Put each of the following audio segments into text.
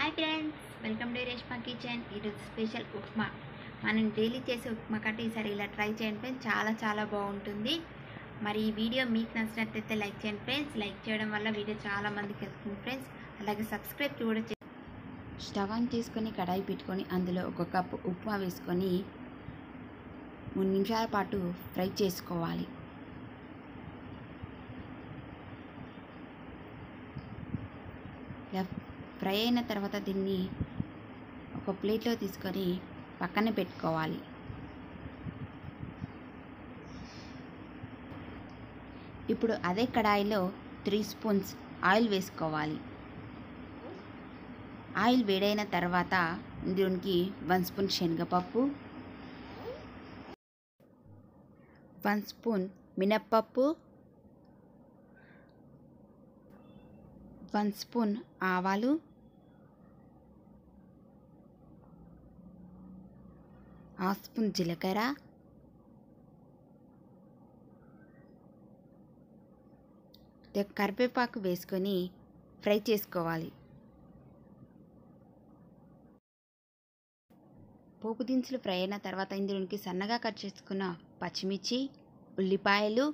hi friends welcome to Reshma kitchen ఈరోజు special upma మనం daily చేసే ఉప్మా కంటే ఈసారి ఇలా ట్రై చేయండి ఫ్రెండ్స్ చాలా చాలా బాగుంటుంది మరి ఈ వీడియో మీకు నచ్చినట్లయితే లైక్ చేయండి ఫ్రెండ్స్ లైక్ చేయడం వల్ల వీడియో చాలా మందికి వెళ్తుంది ఫ్రెండ్స్ అలాగే సబ్స్క్రైబ్ కూడా చే స్టవ్ ఆన్ చేసుకొని కడాయి పెట్టుకొని అందులో ఒక కప్పు ఉప్మా వేసుకొని మూడు నిమిషాల పాటు ఫ్రై చేసుకోవాలి ఇలా ఫ్రై అయిన తర్వాత దీన్ని ఒక ప్లేట్లో తీసుకొని పక్కన పెట్టుకోవాలి ఇప్పుడు అదే కడాయిలో త్రీ స్పూన్స్ ఆయిల్ వేసుకోవాలి ఆయిల్ వేడైన తర్వాత దీనికి వన్ స్పూన్ శనగపప్పు వన్ స్పూన్ మినప్పప్పు వన్ స్పూన్ ఆవాలు హాఫ్ స్పూన్ జీలకర్ర కరివేపాకు వేసుకొని ఫ్రై చేసుకోవాలి పోపు దినుసులు ఫ్రై అయిన తర్వాత ఇందులోనికి సన్నగా కట్ చేసుకున్న పచ్చిమిర్చి ఉల్లిపాయలు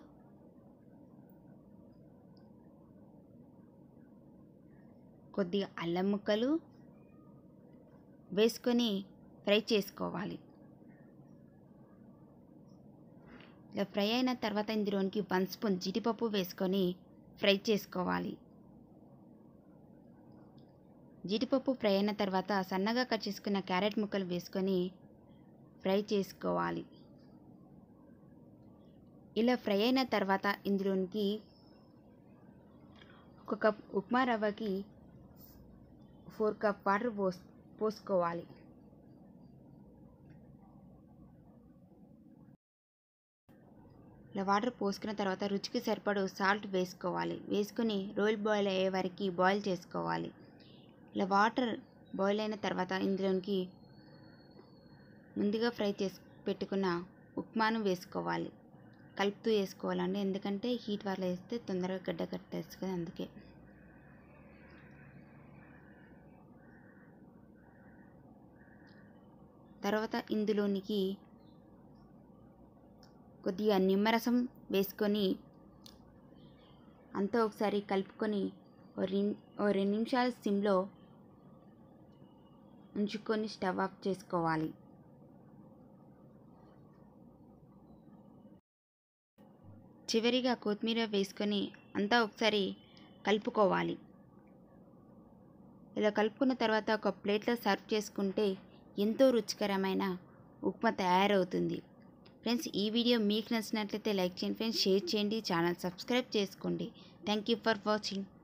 కొద్దిగా అల్లం ముక్కలు వేసుకొని ఫ్రై చేసుకోవాలి ఇలా ఫ్రై అయిన తర్వాత ఇందులోనికి వన్ స్పూన్ జీడిపప్పు వేసుకొని ఫ్రై చేసుకోవాలి జీడిపప్పు ఫ్రై అయిన తర్వాత సన్నగా కట్ చేసుకున్న క్యారెట్ ముక్కలు వేసుకొని ఫ్రై చేసుకోవాలి ఇలా ఫ్రై అయిన తర్వాత ఇందులోనికి ఒక కప్ ఉప్మా రవ్వకి ఫోర్ కప్ వాటర్ పోస్ పోసుకోవాలి ఇలా వాటర్ పోసుకున్న తర్వాత రుచికి సరిపడు సాల్ట్ వేసుకోవాలి వేసుకుని రోల్ బాయిల్ అయ్యే వరకు బాయిల్ చేసుకోవాలి ఇలా వాటర్ బాయిల్ అయిన తర్వాత ఇందులోనికి ముందుగా ఫ్రై చేసి పెట్టుకున్న ఉప్మాను వేసుకోవాలి కలుపుతూ వేసుకోవాలండి ఎందుకంటే హీట్ వల్ల వేస్తే తొందరగా గడ్డ కట్టేస్తుంది అందుకే తర్వాత ఇందులోనికి కొద్దిగా నిమ్మరసం వేసుకొని అంతా ఒకసారి కలుపుకొని ఓ రెండు ఓ రెండు నిమిషాలు సిమ్లో ఉంచుకొని స్టవ్ ఆఫ్ చేసుకోవాలి చివరిగా కొత్తిమీర వేసుకొని అంతా ఒకసారి కలుపుకోవాలి ఇలా కలుపుకున్న తర్వాత ఒక ప్లేట్లో సర్వ్ చేసుకుంటే ఎంతో రుచికరమైన ఉప్మా తయారవుతుంది ఫ్రెండ్స్ ఈ వీడియో మీకు నచ్చినట్లయితే లైక్ చేయండి ఫ్రెండ్స్ షేర్ చేయండి ఛానల్ సబ్స్క్రైబ్ చేసుకోండి థ్యాంక్ యూ ఫర్ వాచింగ్